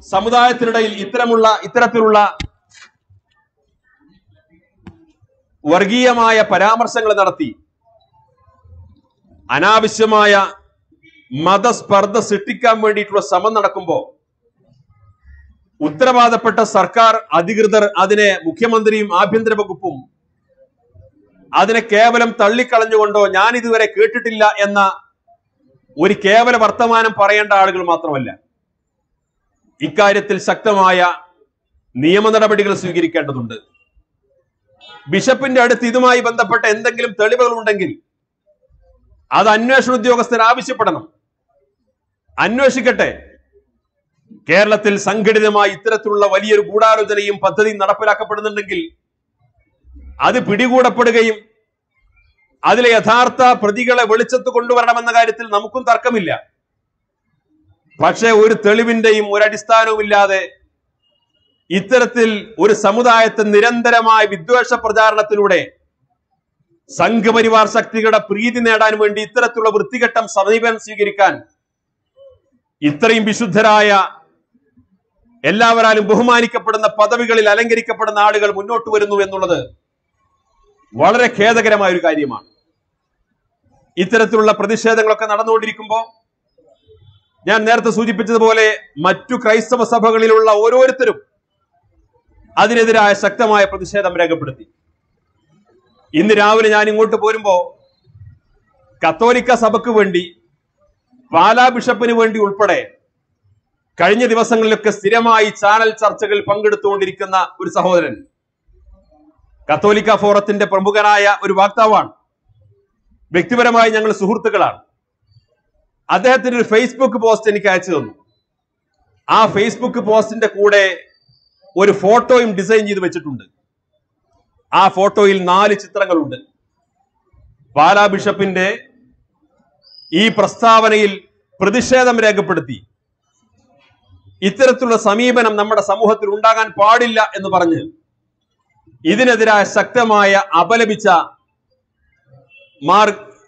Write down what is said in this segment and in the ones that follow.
സമുദായത്തിനിടയിൽ ഇത്തരമുള്ള ഇത്തരത്തിലുള്ള വർഗീയമായ പരാമർശങ്ങൾ നടത്തി അനാവശ്യമായ മതസ്പർദ്ധ സൃഷ്ടിക്കാൻ വേണ്ടിയിട്ടുള്ള ശ്രമം നടക്കുമ്പോ ഉത്തരവാദപ്പെട്ട സർക്കാർ അധികൃതർ അതിനെ മുഖ്യമന്ത്രിയും ആഭ്യന്തര വകുപ്പും അതിനെ കേവലം തള്ളിക്കളഞ്ഞുകൊണ്ടോ ഞാൻ ഇതുവരെ കേട്ടിട്ടില്ല എന്ന ഒരു കേവല വർത്തമാനം പറയേണ്ട ആളുകൾ മാത്രമല്ല ഇക്കാര്യത്തിൽ ശക്തമായ നിയമ നടപടികൾ സ്വീകരിക്കേണ്ടതുണ്ട് ബിഷപ്പിന്റെ അടുത്ത് ഇതുമായി ബന്ധപ്പെട്ട എന്തെങ്കിലും തെളിവുകൾ ഉണ്ടെങ്കിൽ അത് അന്വേഷണ ഉദ്യോഗസ്ഥർ ആവശ്യപ്പെടണം അന്വേഷിക്കട്ടെ കേരളത്തിൽ സംഘടിതമായി ഇത്തരത്തിലുള്ള വലിയൊരു ഗൂഢാലോചനയും പദ്ധതിയും നടപ്പിലാക്കപ്പെടുന്നുണ്ടെങ്കിൽ അത് പിടികൂടപ്പെടുകയും അതിലെ യഥാർത്ഥ പ്രതികളെ വെളിച്ചത്ത് കൊണ്ടുവരണമെന്ന കാര്യത്തിൽ നമുക്കും തർക്കമില്ല പക്ഷേ ഒരു തെളിവിന്റെയും ഒരു അടിസ്ഥാനവുമില്ലാതെ ഇത്തരത്തിൽ ഒരു സമുദായത്തെ നിരന്തരമായ വിദ്വേഷ പ്രചാരണത്തിലൂടെ സംഘപരിവാർ ശക്തികളുടെ പ്രീതി നേടാൻ വേണ്ടി ഇത്തരത്തിലുള്ള വൃത്തികെട്ടം സമീപനം സ്വീകരിക്കാൻ ഇത്രയും വിശുദ്ധരായ എല്ലാവരാലും ബഹുമാനിക്കപ്പെടുന്ന പദവികളിൽ അലങ്കരിക്കപ്പെടുന്ന ആളുകൾ മുന്നോട്ട് വരുന്നു എന്നുള്ളത് വളരെ ഖേദകരമായ ഒരു കാര്യമാണ് ഇത്തരത്തിലുള്ള പ്രതിഷേധങ്ങളൊക്കെ നടന്നുകൊണ്ടിരിക്കുമ്പോൾ ഞാൻ നേരത്തെ സൂചിപ്പിച്ചതുപോലെ മറ്റു ക്രൈസ്തവ സഭകളിലുള്ള ഓരോരുത്തരും അതിനെതിരായ ശക്തമായ പ്രതിഷേധം രേഖപ്പെടുത്തി ഇന്ന് രാവിലെ ഞാൻ ഇങ്ങോട്ട് പോരുമ്പോ കത്തോലിക്ക സഭയ്ക്ക് വേണ്ടി പാലാ ബിഷപ്പിന് വേണ്ടി ഉൾപ്പെടെ കഴിഞ്ഞ ദിവസങ്ങളിലൊക്കെ സ്ഥിരമായി ചാനൽ ചർച്ചകളിൽ പങ്കെടുത്തുകൊണ്ടിരിക്കുന്ന ഒരു സഹോദരൻ കത്തോലിക്ക ഫോറത്തിന്റെ പ്രമുഖനായ ഒരു വാക്താവാണ് വ്യക്തിപരമായി ഞങ്ങൾ സുഹൃത്തുക്കളാണ് അദ്ദേഹത്തിന്റെ ഒരു ഫേസ്ബുക്ക് പോസ്റ്റ് എനിക്ക് അയച്ചു തന്നു ആ ഫേസ്ബുക്ക് പോസ്റ്റിന്റെ കൂടെ ഒരു ഫോട്ടോയും ഡിസൈൻ ചെയ്ത് വെച്ചിട്ടുണ്ട് ആ ഫോട്ടോയിൽ നാല് ചിത്രങ്ങളുണ്ട് പാലാ ബിഷപ്പിന്റെ ഈ പ്രസ്താവനയിൽ പ്രതിഷേധം രേഖപ്പെടുത്തി ഇത്തരത്തിലുള്ള സമീപനം നമ്മുടെ സമൂഹത്തിൽ ഉണ്ടാകാൻ പാടില്ല എന്ന് പറഞ്ഞ് ഇതിനെതിരായ ശക്തമായ അപലപിച്ച മാർ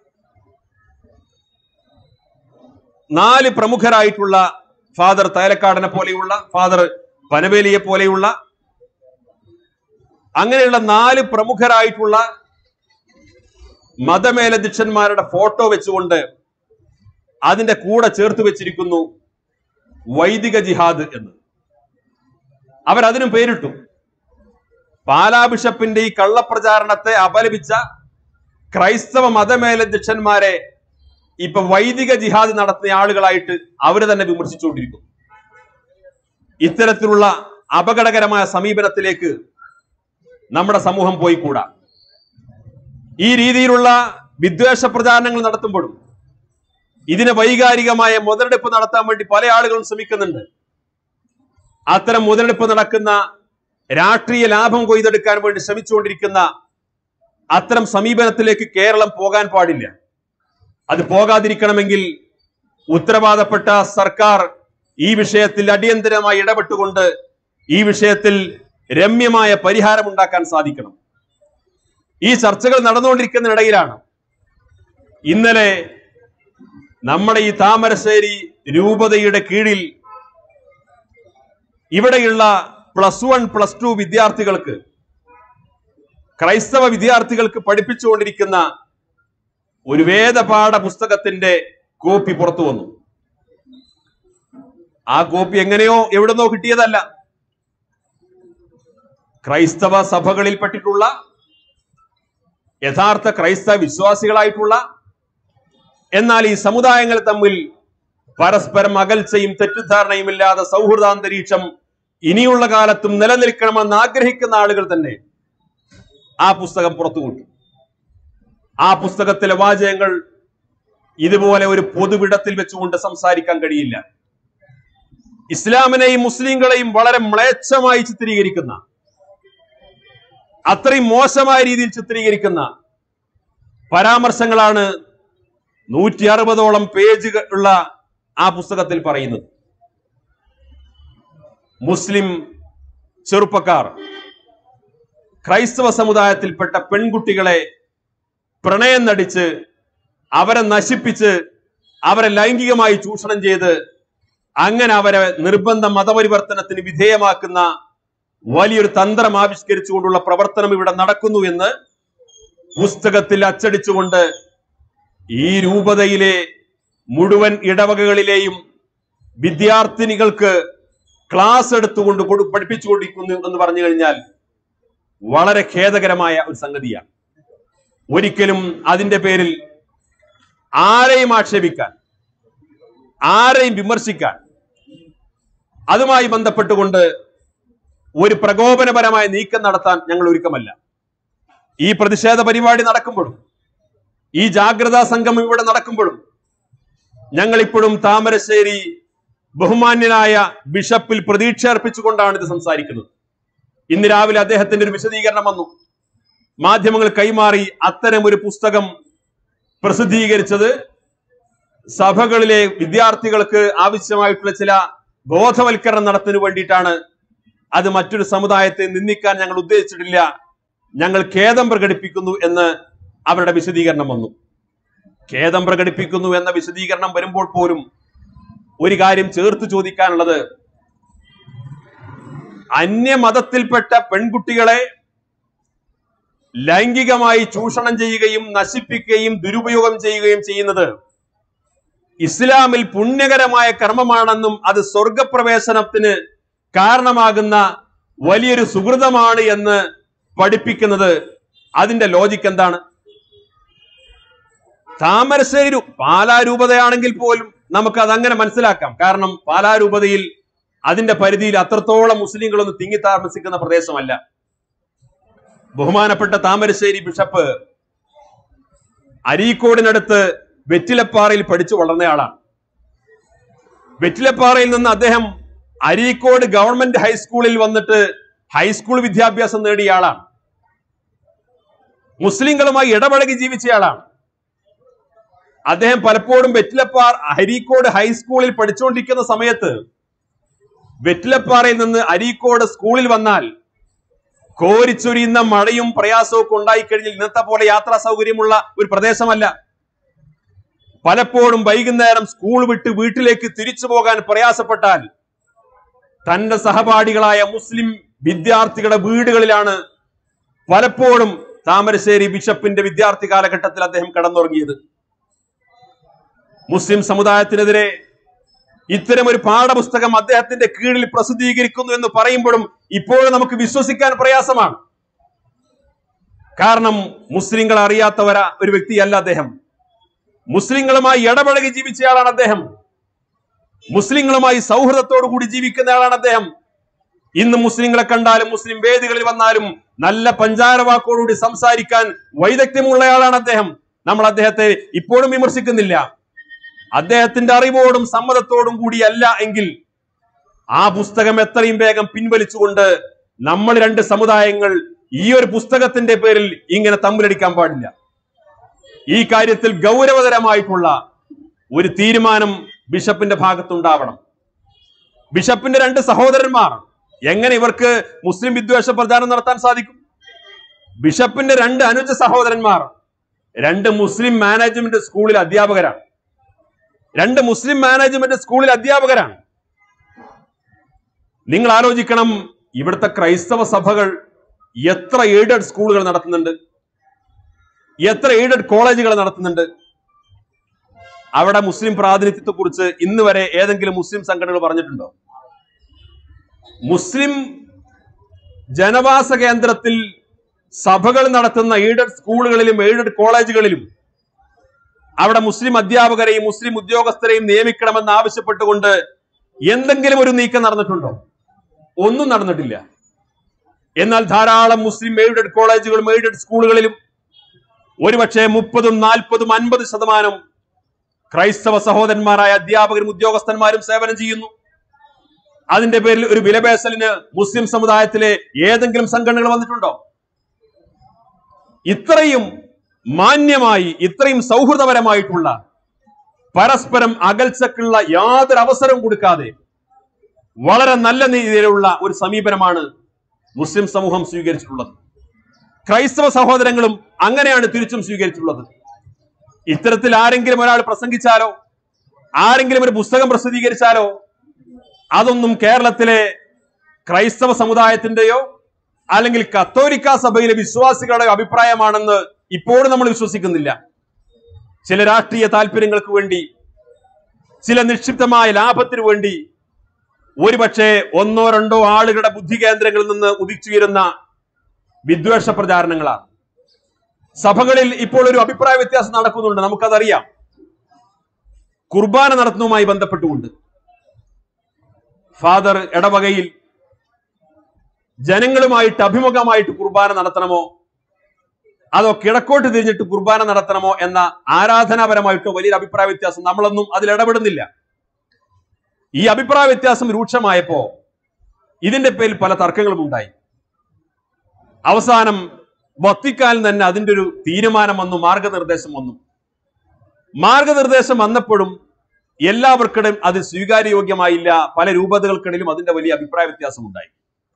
നാല് പ്രമുഖരായിട്ടുള്ള ഫാദർ തയലക്കാടനെ പോലെയുള്ള ഫാദർ പനവേലിയെ പോലെയുള്ള അങ്ങനെയുള്ള നാല് പ്രമുഖരായിട്ടുള്ള മതമേലധ്യക്ഷന്മാരുടെ ഫോട്ടോ വെച്ചുകൊണ്ട് അതിന്റെ കൂടെ ചേർത്ത് വെച്ചിരിക്കുന്നു വൈദിക ജിഹാദ് എന്ന് അവരതിനും പേരിട്ടു പാലാ ബിഷപ്പിന്റെ ഈ കള്ളപ്രചാരണത്തെ അപലപിച്ച ക്രൈസ്തവ മതമേലധ്യക്ഷന്മാരെ ഇപ്പൊ വൈദിക ജിഹാദ് നടത്തുന്ന ആളുകളായിട്ട് അവര് തന്നെ വിമർശിച്ചുകൊണ്ടിരിക്കുന്നു ഇത്തരത്തിലുള്ള അപകടകരമായ സമീപനത്തിലേക്ക് നമ്മുടെ സമൂഹം പോയിക്കൂടാ ഈ രീതിയിലുള്ള വിദ്വേഷ പ്രചാരണങ്ങൾ നടത്തുമ്പോഴും ഇതിനെ വൈകാരികമായ മുതലെടുപ്പ് നടത്താൻ വേണ്ടി പല ആളുകളും ശ്രമിക്കുന്നുണ്ട് അത്തരം മുതലെടുപ്പ് നടക്കുന്ന രാഷ്ട്രീയ ലാഭം കൊയ്തെടുക്കാൻ വേണ്ടി ശ്രമിച്ചുകൊണ്ടിരിക്കുന്ന അത്തരം സമീപനത്തിലേക്ക് കേരളം പോകാൻ പാടില്ല അത് പോകാതിരിക്കണമെങ്കിൽ ഉത്തരവാദപ്പെട്ട സർക്കാർ ഈ വിഷയത്തിൽ അടിയന്തരമായി ഇടപെട്ടുകൊണ്ട് ഈ വിഷയത്തിൽ രമ്യമായ പരിഹാരം ഉണ്ടാക്കാൻ സാധിക്കണം ഈ ചർച്ചകൾ നടന്നുകൊണ്ടിരിക്കുന്നതിനിടയിലാണ് ഇന്നലെ നമ്മുടെ ഈ താമരശ്ശേരി രൂപതയുടെ കീഴിൽ ഇവിടെയുള്ള പ്ലസ് വൺ പ്ലസ് ടു വിദ്യാർത്ഥികൾക്ക് ക്രൈസ്തവ വിദ്യാർത്ഥികൾക്ക് പഠിപ്പിച്ചുകൊണ്ടിരിക്കുന്ന ഒരു വേദപാഠ പുസ്തകത്തിന്റെ കോപ്പി പുറത്തു വന്നു ആ കോപ്പി എങ്ങനെയോ എവിടുന്നോ കിട്ടിയതല്ല ക്രൈസ്തവ സഭകളിൽപ്പെട്ടിട്ടുള്ള യഥാർത്ഥ ക്രൈസ്തവ വിശ്വാസികളായിട്ടുള്ള എന്നാൽ ഈ സമുദായങ്ങൾ തമ്മിൽ പരസ്പരം അകൽച്ചയും തെറ്റിദ്ധാരണയും ഇല്ലാതെ സൗഹൃദാന്തരീക്ഷം ഇനിയുള്ള കാലത്തും നിലനിൽക്കണമെന്ന് ആഗ്രഹിക്കുന്ന ആളുകൾ തന്നെ ആ പുസ്തകം പുറത്തുകൊണ്ടു ആ പുസ്തകത്തിലെ വാചകങ്ങൾ ഇതുപോലെ ഒരു പൊതുവിടത്തിൽ വെച്ചുകൊണ്ട് സംസാരിക്കാൻ കഴിയില്ല ഇസ്ലാമിനെയും മുസ്ലിങ്ങളെയും വളരെ മ്ലേച്ഛമായി ചിത്രീകരിക്കുന്ന അത്രയും മോശമായ രീതിയിൽ ചിത്രീകരിക്കുന്ന പരാമർശങ്ങളാണ് നൂറ്റി അറുപതോളം പേജുകൾ ഉള്ള ആ പുസ്തകത്തിൽ പറയുന്നത് മുസ്ലിം ചെറുപ്പക്കാർ ക്രൈസ്തവ സമുദായത്തിൽപ്പെട്ട പെൺകുട്ടികളെ പ്രണയം നടിച്ച് അവരെ നശിപ്പിച്ച് അവരെ ലൈംഗികമായി ചൂഷണം ചെയ്ത് അങ്ങനെ അവരെ നിർബന്ധ മതപരിവർത്തനത്തിന് വിധേയമാക്കുന്ന വലിയൊരു തന്ത്രം ആവിഷ്കരിച്ചുകൊണ്ടുള്ള പ്രവർത്തനം ഇവിടെ നടക്കുന്നു എന്ന് പുസ്തകത്തിൽ അച്ചടിച്ചുകൊണ്ട് ഈ രൂപതയിലെ മുഴുവൻ ഇടവകകളിലെയും വിദ്യാർത്ഥിനികൾക്ക് ക്ലാസ് എടുത്തുകൊണ്ട് കൊടു- പഠിപ്പിച്ചുകൊണ്ടിരിക്കുന്നു എന്ന് പറഞ്ഞു കഴിഞ്ഞാൽ വളരെ ഖേദകരമായ ഒരു സംഗതിയാണ് ഒരിക്കലും അതിന്റെ പേരിൽ ആരെയും ആക്ഷേപിക്കാൻ ആരെയും വിമർശിക്കാൻ അതുമായി ബന്ധപ്പെട്ടുകൊണ്ട് ഒരു പ്രകോപനപരമായ നീക്കം നടത്താൻ ഞങ്ങൾ ഒരുക്കമല്ല ഈ പ്രതിഷേധ പരിപാടി നടക്കുമ്പോഴും ഈ ജാഗ്രതാ സംഗമം ഇവിടെ നടക്കുമ്പോഴും ഞങ്ങൾ ഇപ്പോഴും താമരശ്ശേരി ബഹുമാന്യനായ ബിഷപ്പിൽ പ്രതീക്ഷ അർപ്പിച്ചുകൊണ്ടാണ് ഇത് സംസാരിക്കുന്നത് ഇന്ന് രാവിലെ അദ്ദേഹത്തിന്റെ ഒരു വിശദീകരണം വന്നു മാധ്യമങ്ങൾ കൈമാറി അത്തരം ഒരു പുസ്തകം പ്രസിദ്ധീകരിച്ചത് സഭകളിലെ വിദ്യാർത്ഥികൾക്ക് ആവശ്യമായിട്ടുള്ള ചില ബോധവൽക്കരണം നടത്തിന് വേണ്ടിയിട്ടാണ് അത് മറ്റൊരു സമുദായത്തെ നിന്ദിക്കാൻ ഞങ്ങൾ ഉദ്ദേശിച്ചിട്ടില്ല ഞങ്ങൾ ഖേദം പ്രകടിപ്പിക്കുന്നു എന്ന് അവരുടെ വിശദീകരണം വന്നു ഖേദം പ്രകടിപ്പിക്കുന്നു എന്ന വിശദീകരണം വരുമ്പോൾ പോലും ഒരു കാര്യം ചേർത്ത് ചോദിക്കാനുള്ളത് അന്യമതത്തിൽപ്പെട്ട പെൺകുട്ടികളെ ലൈംഗികമായി ചൂഷണം ചെയ്യുകയും നശിപ്പിക്കുകയും ദുരുപയോഗം ചെയ്യുകയും ചെയ്യുന്നത് ഇസ്ലാമിൽ പുണ്യകരമായ കർമ്മമാണെന്നും അത് സ്വർഗപ്രവേശനത്തിന് കാരണമാകുന്ന വലിയൊരു സുഹൃതമാണ് എന്ന് പഠിപ്പിക്കുന്നത് അതിന്റെ ലോജിക്ക് എന്താണ് താമരശ്ശേരി രൂ- പാലാരൂപതയാണെങ്കിൽ പോലും നമുക്ക് അത് അങ്ങനെ മനസ്സിലാക്കാം കാരണം പാലാരൂപതയിൽ അതിന്റെ പരിധിയിൽ അത്രത്തോളം മുസ്ലിങ്ങളൊന്നും തിങ്ങി താമസിക്കുന്ന പ്രദേശമല്ല ബഹുമാനപ്പെട്ട താമരശ്ശേരി ബിഷപ്പ് അരീക്കോടിനടുത്ത് വെറ്റിലപ്പാറയിൽ പഠിച്ചു വളർന്നയാളാണ് വെറ്റിലപ്പാറയിൽ നിന്ന് അദ്ദേഹം അരീക്കോട് ഗവൺമെന്റ് ഹൈസ്കൂളിൽ വന്നിട്ട് ഹൈസ്കൂൾ വിദ്യാഭ്യാസം നേടിയ ആളാണ് മുസ്ലിങ്ങളുമായി ഇടപഴകി ജീവിച്ചയാളാണ് അദ്ദേഹം പലപ്പോഴും വെറ്റിലപ്പാർ അരീക്കോട് ഹൈസ്കൂളിൽ പഠിച്ചുകൊണ്ടിരിക്കുന്ന സമയത്ത് വെറ്റിലപ്പാറയിൽ നിന്ന് അരീക്കോട് സ്കൂളിൽ വന്നാൽ കോരിച്ചൊരിയുന്ന മഴയും പ്രയാസവും ഒക്കെ ഉണ്ടായിക്കഴിഞ്ഞാൽ ഇന്നത്തെ പോലെ യാത്രാ സൗകര്യമുള്ള ഒരു പ്രദേശമല്ല പലപ്പോഴും വൈകുന്നേരം സ്കൂൾ വിട്ട് വീട്ടിലേക്ക് തിരിച്ചു പോകാൻ പ്രയാസപ്പെട്ടാൽ തന്റെ സഹപാഠികളായ മുസ്ലിം വിദ്യാർത്ഥികളുടെ വീടുകളിലാണ് പലപ്പോഴും താമരശ്ശേരി ബിഷപ്പിന്റെ വിദ്യാർത്ഥി കാലഘട്ടത്തിൽ അദ്ദേഹം കടന്നുറങ്ങിയത് മുസ്ലിം സമുദായത്തിനെതിരെ ഇത്തരം ഒരു പാഠപുസ്തകം അദ്ദേഹത്തിന്റെ കീഴിൽ പ്രസിദ്ധീകരിക്കുന്നു എന്ന് പറയുമ്പോഴും ഇപ്പോഴും നമുക്ക് വിശ്വസിക്കാൻ പ്രയാസമാണ് കാരണം മുസ്ലിങ്ങൾ അറിയാത്തവര ഒരു വ്യക്തിയല്ല അദ്ദേഹം മുസ്ലിങ്ങളുമായി ഇടപഴകി ജീവിച്ചയാളാണ് അദ്ദേഹം മുസ്ലിങ്ങളുമായി സൗഹൃദത്തോടു കൂടി ജീവിക്കുന്നയാളാണ് അദ്ദേഹം ഇന്ന് മുസ്ലിങ്ങളെ കണ്ടാലും മുസ്ലിം വേദികളിൽ വന്നാലും നല്ല പഞ്ചാരവാക്കോടുകൂടി സംസാരിക്കാൻ വൈദഗ്ധ്യമുള്ളയാളാണ് അദ്ദേഹം നമ്മൾ അദ്ദേഹത്തെ ഇപ്പോഴും വിമർശിക്കുന്നില്ല അദ്ദേഹത്തിന്റെ അറിവോടും സമ്മതത്തോടും കൂടിയല്ല എങ്കിൽ ആ പുസ്തകം എത്രയും വേഗം പിൻവലിച്ചുകൊണ്ട് നമ്മൾ രണ്ട് സമുദായങ്ങൾ ഈ ഒരു പുസ്തകത്തിന്റെ പേരിൽ ഇങ്ങനെ തമ്മിലടിക്കാൻ പാടില്ല ഈ കാര്യത്തിൽ ഗൗരവതരമായിട്ടുള്ള ഒരു തീരുമാനം ബിഷപ്പിന്റെ ഭാഗത്തുണ്ടാവണം ബിഷപ്പിന്റെ രണ്ട് സഹോദരന്മാർ എങ്ങനെ ഇവർക്ക് മുസ്ലിം വിദ്വേഷ പ്രചാരണം നടത്താൻ സാധിക്കും ബിഷപ്പിന്റെ രണ്ട് അനുജ സഹോദരന്മാർ രണ്ട് മുസ്ലിം മാനേജ്മെന്റ് സ്കൂളിൽ അധ്യാപകരാണ് രണ്ട് മുസ്ലിം മാനേജ്മെന്റ് സ്കൂളിൽ അധ്യാപകരാണ് നിങ്ങൾ ആലോചിക്കണം ഇവിടുത്തെ ക്രൈസ്തവ സഭകൾ എത്ര എയ്ഡഡ് സ്കൂളുകൾ നടത്തുന്നുണ്ട് എത്ര എയ്ഡഡ് കോളേജുകൾ നടത്തുന്നുണ്ട് അവിടെ മുസ്ലിം പ്രാതിനിധ്യത്തെ കുറിച്ച് ഇന്ന് വരെ ഏതെങ്കിലും മുസ്ലിം സംഘടനകൾ പറഞ്ഞിട്ടുണ്ടോ മുസ്ലിം ജനവാസ കേന്ദ്രത്തിൽ സഭകൾ നടത്തുന്ന എയ്ഡഡ് സ്കൂളുകളിലും എയ്ഡഡ് കോളേജുകളിലും അവിടെ മുസ്ലിം അധ്യാപകരെയും മുസ്ലിം ഉദ്യോഗസ്ഥരെയും നിയമിക്കണമെന്ന് ആവശ്യപ്പെട്ടുകൊണ്ട് എന്തെങ്കിലും ഒരു നീക്കം നടന്നിട്ടുണ്ടോ ഒന്നും നടന്നിട്ടില്ല എന്നാൽ ധാരാളം മുസ്ലിം എയ്ഡഡ് കോളേജുകളും എയ്ഡഡ് സ്കൂളുകളിലും ഒരുപക്ഷെ മുപ്പതും നാൽപ്പതും അൻപത് ശതമാനം ക്രൈസ്തവ സഹോദരന്മാരായ അധ്യാപകരും ഉദ്യോഗസ്ഥന്മാരും സേവനം ചെയ്യുന്നു അതിന്റെ പേരിൽ ഒരു വിലപേശലിന് മുസ്ലിം സമുദായത്തിലെ ഏതെങ്കിലും സംഘടനകൾ വന്നിട്ടുണ്ടോ ഇത്രയും മാന്യമായി ഇത്രയും സൗഹൃദപരമായിട്ടുള്ള പരസ്പരം അകൽച്ചക്കുള്ള യാതൊരു അവസരവും കൊടുക്കാതെ വളരെ നല്ല രീതിയിലുള്ള ഒരു സമീപനമാണ് മുസ്ലിം സമൂഹം സ്വീകരിച്ചിട്ടുള്ളത് ക്രൈസ്തവ സഹോദരങ്ങളും അങ്ങനെയാണ് തിരിച്ചും സ്വീകരിച്ചിട്ടുള്ളത് ഇത്തരത്തിൽ ആരെങ്കിലും ഒരാൾ പ്രസംഗിച്ചാലോ ആരെങ്കിലും ഒരു പുസ്തകം പ്രസിദ്ധീകരിച്ചാലോ അതൊന്നും കേരളത്തിലെ ക്രൈസ്തവ സമുദായത്തിന്റെയോ അല്ലെങ്കിൽ കത്തോലിക്ക സഭയിലെ വിശ്വാസികളുടെ അഭിപ്രായമാണെന്ന് ഇപ്പോഴും നമ്മൾ വിശ്വസിക്കുന്നില്ല ചില രാഷ്ട്രീയ താല്പര്യങ്ങൾക്ക് വേണ്ടി ചില നിക്ഷിപ്തമായ ലാഭത്തിനു വേണ്ടി ഒരുപക്ഷെ ഒന്നോ രണ്ടോ ആളുകളുടെ ബുദ്ധി കേന്ദ്രങ്ങളിൽ നിന്ന് ഉദിച്ചുയരുന്ന വിദ്വേഷ പ്രചാരണങ്ങളാണ് സഭകളിൽ ഇപ്പോൾ ഒരു അഭിപ്രായ വ്യത്യാസം നടക്കുന്നുണ്ട് നമുക്കതറിയാം കുർബാന നടത്തുന്നതുമായി ബന്ധപ്പെട്ടുകൊണ്ട് ഫാദർ ഇടവകയിൽ ജനങ്ങളുമായിട്ട് അഭിമുഖമായിട്ട് കുർബാന നടത്തണമോ അതോ കിഴക്കോട്ട് തിരിഞ്ഞിട്ട് കുർബാന നടത്തണമോ എന്ന ആരാധനാപരമായിട്ടോ വലിയൊരു അഭിപ്രായ വ്യത്യാസം നമ്മളൊന്നും അതിൽ ഇടപെടുന്നില്ല ഈ അഭിപ്രായ വ്യത്യാസം രൂക്ഷമായപ്പോ ഇതിന്റെ പേരിൽ പല തർക്കങ്ങളും ഉണ്ടായി അവസാനം വത്തിക്കാനിൽ തന്നെ അതിന്റെ ഒരു തീരുമാനം വന്നു മാർഗനിർദ്ദേശം വന്നു മാർഗനിർദ്ദേശം വന്നപ്പോഴും എല്ലാവർക്കിടയും അത് സ്വീകാര്യയോഗ്യമായില്ല പല രൂപതകൾക്കിടയിലും അതിന്റെ വലിയ അഭിപ്രായ വ്യത്യാസം ഉണ്ടായി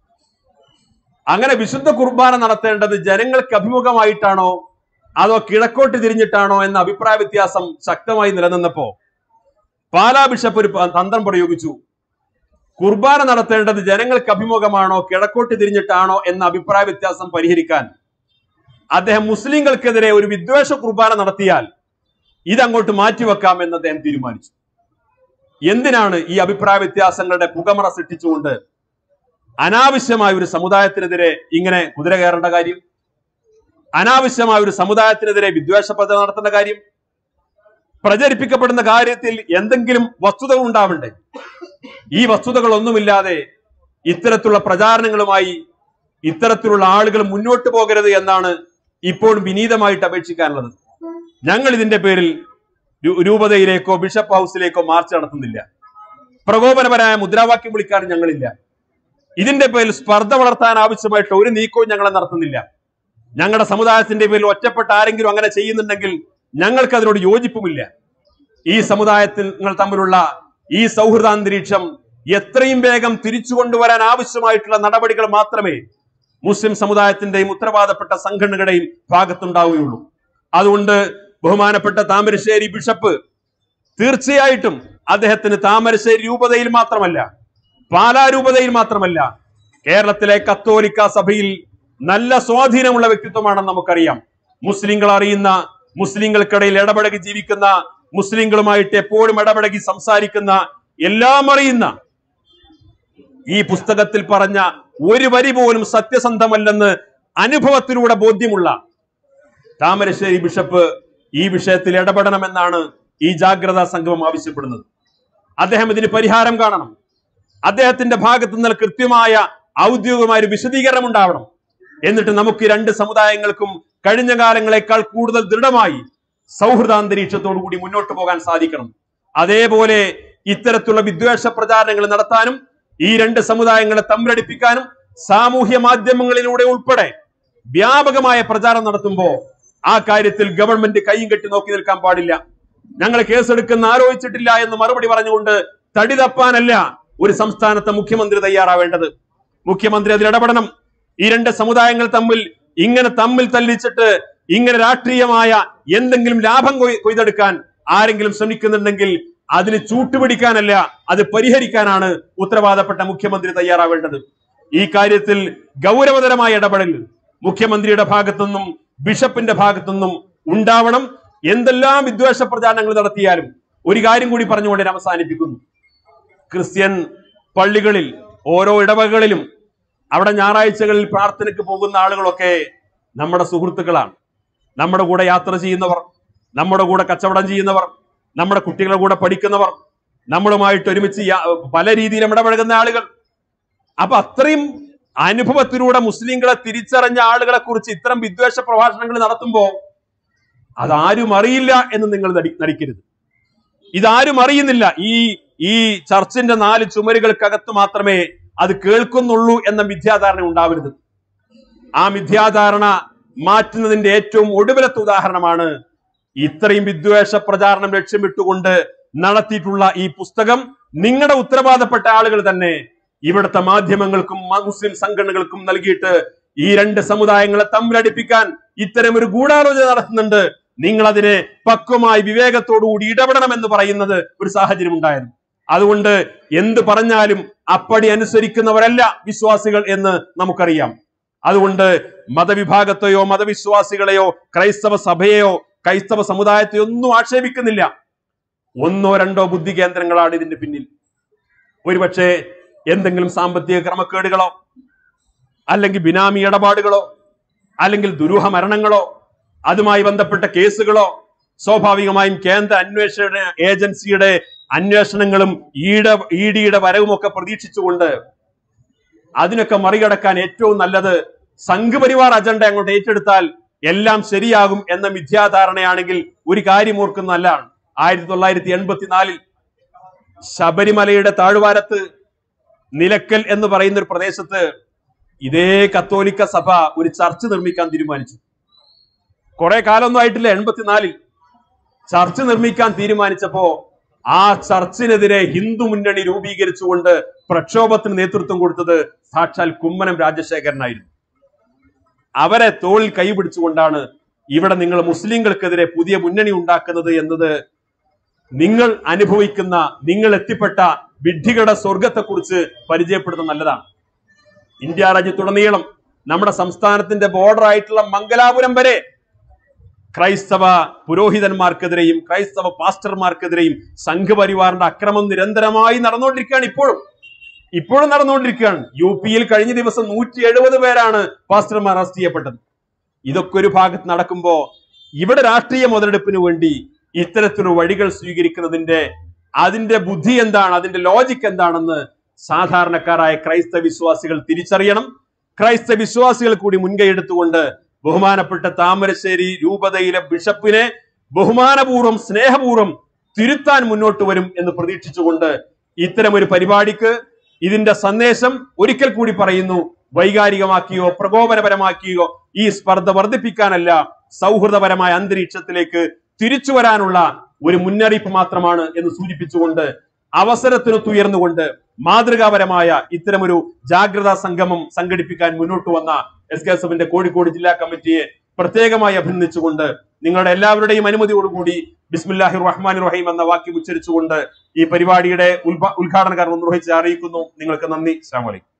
അങ്ങനെ വിശുദ്ധ കുർബാന നടത്തേണ്ടത് ജനങ്ങൾക്ക് അഭിമുഖമായിട്ടാണോ അതോ കിഴക്കോട്ട് തിരിഞ്ഞിട്ടാണോ എന്ന അഭിപ്രായ വ്യത്യാസം ശക്തമായി നിലനിന്നപ്പോ പാലാ ബിഷപ്പ് ഒരു പ- തന്ത്രം പ്രയോഗിച്ചു കുർബാന നടത്തേണ്ടത് ജനങ്ങൾക്ക് അഭിമുഖമാണോ കിഴക്കോട്ട് തിരിഞ്ഞിട്ടാണോ എന്ന അഭിപ്രായ വ്യത്യാസം പരിഹരിക്കാൻ അദ്ദേഹം മുസ്ലിങ്ങൾക്കെതിരെ ഒരു വിദ്വേഷ കുർബാന നടത്തിയാൽ ഇതങ്ങോട്ട് മാറ്റിവെക്കാം എന്ന് അദ്ദേഹം തീരുമാനിച്ചു എന്തിനാണ് ഈ അഭിപ്രായ വ്യത്യാസങ്ങളുടെ പുകമറ സൃഷ്ടിച്ചുകൊണ്ട് അനാവശ്യമായ ഒരു സമുദായത്തിനെതിരെ ഇങ്ങനെ കുതിര കയറേണ്ട കാര്യം അനാവശ്യമായ ഒരു സമുദായത്തിനെതിരെ വിദ്വേഷ പ്രചരണം നടത്തേണ്ട കാര്യം പ്രചരിപ്പിക്കപ്പെടുന്ന കാര്യത്തിൽ എന്തെങ്കിലും വസ്തുതകൾ ഉണ്ടാവണ്ടേ ഈ വസ്തുതകളൊന്നുമില്ലാതെ ഇത്തരത്തിലുള്ള പ്രചാരണങ്ങളുമായി ഇത്തരത്തിലുള്ള ആളുകൾ മുന്നോട്ട് പോകരുത് എന്നാണ് ഇപ്പോൾ വിനീതമായിട്ട് അപേക്ഷിക്കാനുള്ളത് ഞങ്ങൾ ഇതിന്റെ പേരിൽ രു- രൂപതയിലേക്കോ ബിഷപ്പ് ഹൗസിലേക്കോ മാർച്ച് നടത്തുന്നില്ല പ്രകോപനപരമായ മുദ്രാവാക്യം വിളിക്കാൻ ഞങ്ങളില്ല ഇതിന്റെ പേരിൽ സ്പർദ്ധ വളർത്താൻ ആവശ്യമായിട്ട് ഒരു നീക്കവും ഞങ്ങൾ നടത്തുന്നില്ല ഞങ്ങളുടെ സമുദായത്തിന്റെ പേരിൽ ഒറ്റപ്പെട്ട ആരെങ്കിലും അങ്ങനെ ചെയ്യുന്നുണ്ടെങ്കിൽ ഞങ്ങൾക്ക് അതിനോട് യോജിപ്പുമില്ല ഈ സമുദായത്തിൽ നിങ്ങൾ തമ്മിലുള്ള ഈ സൗഹൃദാന്തരീക്ഷം എത്രയും വേഗം തിരിച്ചു കൊണ്ടുവരാൻ ആവശ്യമായിട്ടുള്ള നടപടികൾ മാത്രമേ മുസ്ലിം സമുദായത്തിന്റെയും ഉത്തരവാദപ്പെട്ട സംഘടനകളുടെയും ഭാഗത്തുണ്ടാവുകയുള്ളൂ അതുകൊണ്ട് ബഹുമാനപ്പെട്ട താമരശ്ശേരി ബിഷപ്പ് തീർച്ചയായിട്ടും അദ്ദേഹത്തിന് താമരശ്ശേരി രൂപതയിൽ മാത്രമല്ല പാലാ രൂപതയിൽ മാത്രമല്ല കേരളത്തിലെ കത്തോലിക്ക സഭയിൽ നല്ല സ്വാധീനമുള്ള വ്യക്തിത്വമാണെന്ന് നമുക്കറിയാം മുസ്ലിങ്ങൾ അറിയുന്ന മുസ്ലിങ്ങൾക്കിടയിൽ ഇടപഴകി ജീവിക്കുന്ന മുസ്ലിങ്ങളുമായിട്ട് എപ്പോഴും ഇടപഴകി സംസാരിക്കുന്ന എല്ലാം അറിയുന്ന ഈ പുസ്തകത്തിൽ പറഞ്ഞ ഒരു വരി പോലും സത്യസന്ധമല്ലെന്ന് അനുഭവത്തിലൂടെ ബോധ്യമുള്ള താമരശ്ശേരി ബിഷപ്പ് ഈ വിഷയത്തിൽ ഇടപെടണമെന്നാണ് ഈ ജാഗ്രതാ സംഗമം ആവശ്യപ്പെടുന്നത് അദ്ദേഹം ഇതിന് പരിഹാരം കാണണം അദ്ദേഹത്തിന്റെ ഭാഗത്തു നിന്ന് കൃത്യമായ ഔദ്യോഗികമായ ഒരു വിശദീകരണം ഉണ്ടാവണം എന്നിട്ട് നമുക്ക് ഈ രണ്ട് സമുദായങ്ങൾക്കും കഴിഞ്ഞ കാലങ്ങളെക്കാൾ കൂടുതൽ ദൃഢമായി സൗഹൃദാന്തരീക്ഷത്തോടു കൂടി മുന്നോട്ട് പോകാൻ സാധിക്കണം അതേപോലെ ഇത്തരത്തിലുള്ള വിദ്വേഷ പ്രചാരണങ്ങൾ നടത്താനും ഈ രണ്ട് സമുദായങ്ങളെ തമ്മിലടിപ്പിക്കാനും സാമൂഹ്യ മാധ്യമങ്ങളിലൂടെ ഉൾപ്പെടെ വ്യാപകമായ പ്രചാരണം നടത്തുമ്പോൾ ആ കാര്യത്തിൽ ഗവൺമെന്റ് കൈയും കെട്ടി നോക്കി നിൽക്കാൻ പാടില്ല ഞങ്ങൾ കേസെടുക്കുന്ന ആലോചിച്ചിട്ടില്ല എന്ന് മറുപടി പറഞ്ഞുകൊണ്ട് തടി തപ്പാനല്ല ഒരു സംസ്ഥാനത്തെ മുഖ്യമന്ത്രി തയ്യാറാവേണ്ടത് മുഖ്യമന്ത്രി അതിൽ ഇടപെടണം ഈ രണ്ട് സമുദായങ്ങൾ തമ്മിൽ ഇങ്ങനെ തമ്മിൽ തല്ലിച്ചിട്ട് ഇങ്ങനെ രാഷ്ട്രീയമായ എന്തെങ്കിലും ലാഭം കൊയ്- കൊയ്തെടുക്കാൻ ആരെങ്കിലും ശ്രമിക്കുന്നുണ്ടെങ്കിൽ അതിന് ചൂട്ടുപിടിക്കാനല്ല അത് പരിഹരിക്കാനാണ് ഉത്തരവാദപ്പെട്ട മുഖ്യമന്ത്രി തയ്യാറാവേണ്ടത് ഈ കാര്യത്തിൽ ഗൗരവതരമായ ഇടപെടൽ മുഖ്യമന്ത്രിയുടെ ഭാഗത്തുനിന്നും ബിഷപ്പിന്റെ ഭാഗത്തുനിന്നും ഉണ്ടാവണം എന്തെല്ലാം വിദ്വേഷ പ്രചാരണങ്ങൾ നടത്തിയാലും ഒരു കാര്യം കൂടി പറഞ്ഞുകൊണ്ട് ഞാൻ അവസാനിപ്പിക്കുന്നു ക്രിസ്ത്യൻ പള്ളികളിൽ ഓരോ ഇടവകളിലും അവിടെ ഞായറാഴ്ചകളിൽ പ്രാർത്ഥനയ്ക്ക് പോകുന്ന ആളുകളൊക്കെ നമ്മുടെ സുഹൃത്തുക്കളാണ് നമ്മുടെ കൂടെ യാത്ര ചെയ്യുന്നവർ നമ്മുടെ കൂടെ കച്ചവടം ചെയ്യുന്നവർ നമ്മുടെ കുട്ടികളുടെ കൂടെ പഠിക്കുന്നവർ നമ്മളുമായിട്ട് ഒരുമിച്ച് യാ- പല രീതിയിലും ഇടപഴകുന്ന ആളുകൾ അപ്പൊ അത്രയും അനുഭവത്തിലൂടെ മുസ്ലിങ്ങളെ തിരിച്ചറിഞ്ഞ ആളുകളെ കുറിച്ച് ഇത്തരം വിദ്വേഷ പ്രഭാഷണങ്ങൾ നടത്തുമ്പോ അതാരും അറിയില്ല എന്ന് നിങ്ങൾ നടി- നടിക്കരുത് ഇതാരും അറിയുന്നില്ല ഈ ഈ ചർച്ചിന്റെ നാല് ചുമരുകൾക്കകത്ത് മാത്രമേ അത് കേൾക്കുന്നുള്ളൂ എന്ന മിഥ്യാധാരണ ഉണ്ടാവരുത് ആ മിഥ്യാധാരണ മാറ്റുന്നതിന്റെ ഏറ്റവും ഒടുവിലത്തെ ഉദാഹരണമാണ് ഇത്രയും വിദ്വേഷ പ്രചാരണം ലക്ഷ്യമിട്ടുകൊണ്ട് നടത്തിയിട്ടുള്ള ഈ പുസ്തകം നിങ്ങളുടെ ഉത്തരവാദപ്പെട്ട ആളുകൾ തന്നെ ഇവിടുത്തെ മാധ്യമങ്ങൾക്കും മ- മുസ്ലിം സംഘടനകൾക്കും നൽകിയിട്ട് ഈ രണ്ട് സമുദായങ്ങളെ തമ്മിലടിപ്പിക്കാൻ ഇത്തരം ഒരു ഗൂഢാലോചന നടത്തുന്നുണ്ട് നിങ്ങൾ അതിനെ പക്വമായി വിവേകത്തോടുകൂടി ഇടപെടണമെന്ന് പറയുന്നത് ഒരു സാഹചര്യം ഉണ്ടായിരുന്നു അതുകൊണ്ട് എന്ത് പറഞ്ഞാലും അപ്പടി അനുസരിക്കുന്നവരല്ല വിശ്വാസികൾ എന്ന് നമുക്കറിയാം അതുകൊണ്ട് മതവിഭാഗത്തെയോ മതവിശ്വാസികളെയോ ക്രൈസ്തവ സഭയെയോ ക്രൈസ്തവ സമുദായത്തെയോ ഒന്നും ആക്ഷേപിക്കുന്നില്ല ഒന്നോ രണ്ടോ ബുദ്ധി കേന്ദ്രങ്ങളാണ് ഇതിന്റെ പിന്നിൽ ഒരുപക്ഷെ എന്തെങ്കിലും സാമ്പത്തിക ക്രമക്കേടുകളോ അല്ലെങ്കിൽ ബിനാമി ഇടപാടുകളോ അല്ലെങ്കിൽ ദുരൂഹ മരണങ്ങളോ അതുമായി ബന്ധപ്പെട്ട കേസുകളോ സ്വാഭാവികമായും കേന്ദ്ര അന്വേഷണ ഏജൻസിയുടെ അന്വേഷണങ്ങളും ഈട ഇ ഡിയുടെ വരവുമൊക്കെ പ്രതീക്ഷിച്ചുകൊണ്ട് അതിനൊക്കെ മറികടക്കാൻ ഏറ്റവും നല്ലത് സംഘപരിവാർ അജണ്ട അങ്ങോട്ട് ഏറ്റെടുത്താൽ എല്ലാം ശരിയാകും എന്ന മിഥ്യാധാരണയാണെങ്കിൽ ഒരു കാര്യം ഓർക്കുന്ന നല്ലതാണ് ആയിരത്തി തൊള്ളായിരത്തി എൺപത്തിനാലിൽ ശബരിമലയുടെ താഴ്വാരത്ത് നിലക്കൽ എന്ന് പറയുന്ന ഒരു പ്രദേശത്ത് ഇതേ കത്തോലിക്ക സഭ ഒരു ചർച്ച് നിർമ്മിക്കാൻ തീരുമാനിച്ചു കുറെ കാലമൊന്നും ആയിട്ടില്ല എൺപത്തിനാലിൽ ചർച്ച് നിർമ്മിക്കാൻ തീരുമാനിച്ചപ്പോ ആ ചർച്ചിനെതിരെ ഹിന്ദു മുന്നണി രൂപീകരിച്ചുകൊണ്ട് പ്രക്ഷോഭത്തിന് നേതൃത്വം കൊടുത്തത് സാക്ഷാൽ കുമ്മനം രാജശേഖരനായിരുന്നു അവരെ തോളിൽ കൈപിടിച്ചുകൊണ്ടാണ് ഇവിടെ നിങ്ങൾ മുസ്ലിങ്ങൾക്കെതിരെ പുതിയ മുന്നണി ഉണ്ടാക്കുന്നത് എന്നത് നിങ്ങൾ അനുഭവിക്കുന്ന നിങ്ങൾ എത്തിപ്പെട്ട വിഡ്ഢികളുടെ സ്വർഗത്തെക്കുറിച്ച് പരിചയപ്പെടുന്നത് നല്ലതാണ് ഇന്ത്യ രാജ്യത്തുടനീളം നമ്മുടെ സംസ്ഥാനത്തിന്റെ ബോർഡർ ആയിട്ടുള്ള മംഗലാപുരം വരെ ക്രൈസ്തവ പുരോഹിതന്മാർക്കെതിരെയും ക്രൈസ്തവ പാസ്റ്റർമാർക്കെതിരെയും സംഘപരിവാറിന്റെ അക്രമം നിരന്തരമായി നടന്നുകൊണ്ടിരിക്കുകയാണ് ഇപ്പോഴും ഇപ്പോഴും നടന്നുകൊണ്ടിരിക്കുകയാണ് യു പിയിൽ കഴിഞ്ഞ ദിവസം നൂറ്റി എഴുപത് പേരാണ് പാസ്റ്റർമാർ അറസ്റ്റ് ചെയ്യപ്പെട്ടത് ഇതൊക്കെ ഒരു ഭാഗത്ത് നടക്കുമ്പോ ഇവിടെ രാഷ്ട്രീയ മുതലെടുപ്പിന് വേണ്ടി ഇത്തരത്തിലുള്ള വഴികൾ സ്വീകരിക്കുന്നതിന്റെ അതിന്റെ ബുദ്ധി എന്താണ് അതിന്റെ ലോജിക് എന്താണെന്ന് സാധാരണക്കാരായ ക്രൈസ്തവ വിശ്വാസികൾ തിരിച്ചറിയണം ക്രൈസ്തവ വിശ്വാസികൾ കൂടി മുൻകൈ എടുത്തുകൊണ്ട് ബഹുമാനപ്പെട്ട താമരശ്ശേരി രൂപതയിലെ ബിഷപ്പിനെ ബഹുമാനപൂർവ്വം സ്നേഹപൂർവ്വം തിരുത്താൻ മുന്നോട്ട് വരും എന്ന് പ്രതീക്ഷിച്ചുകൊണ്ട് ഇത്തരം ഒരു പരിപാടിക്ക് ഇതിന്റെ സന്ദേശം ഒരിക്കൽ കൂടി പറയുന്നു വൈകാരികമാക്കിയോ പ്രകോപനപരമാക്കിയോ ഈ സ്പർദ്ധ വർദ്ധിപ്പിക്കാനല്ല സൗഹൃദപരമായ അന്തരീക്ഷത്തിലേക്ക് തിരിച്ചു വരാനുള്ള ഒരു മുന്നറിയിപ്പ് മാത്രമാണ് എന്ന് സൂചിപ്പിച്ചുകൊണ്ട് അവസരത്തിനൊത്തുയർന്നുകൊണ്ട് മാതൃകാപരമായ ഇത്തരമൊരു ജാഗ്രതാ സംഗമം സംഘടിപ്പിക്കാൻ മുന്നോട്ട് വന്ന എസ് കെ എസ് എഫിന്റെ കോഴിക്കോട് ജില്ലാ കമ്മിറ്റിയെ പ്രത്യേകമായി അഭിനന്ദിച്ചുകൊണ്ട് നിങ്ങളുടെ എല്ലാവരുടെയും അനുമതിയോടുകൂടി ബിസ്മില്ലാഹി റഹ്മാൻ റഹീം എന്ന വാക്യം ഉച്ചരിച്ചുകൊണ്ട് ഈ പരിപാടിയുടെ ഉദ്ഘാടന കർമ്മം നിർവഹിച്ച് അറിയിക്കുന്നു നിങ്ങൾക്ക് നന്ദി അസ്സാം വലൈക്കും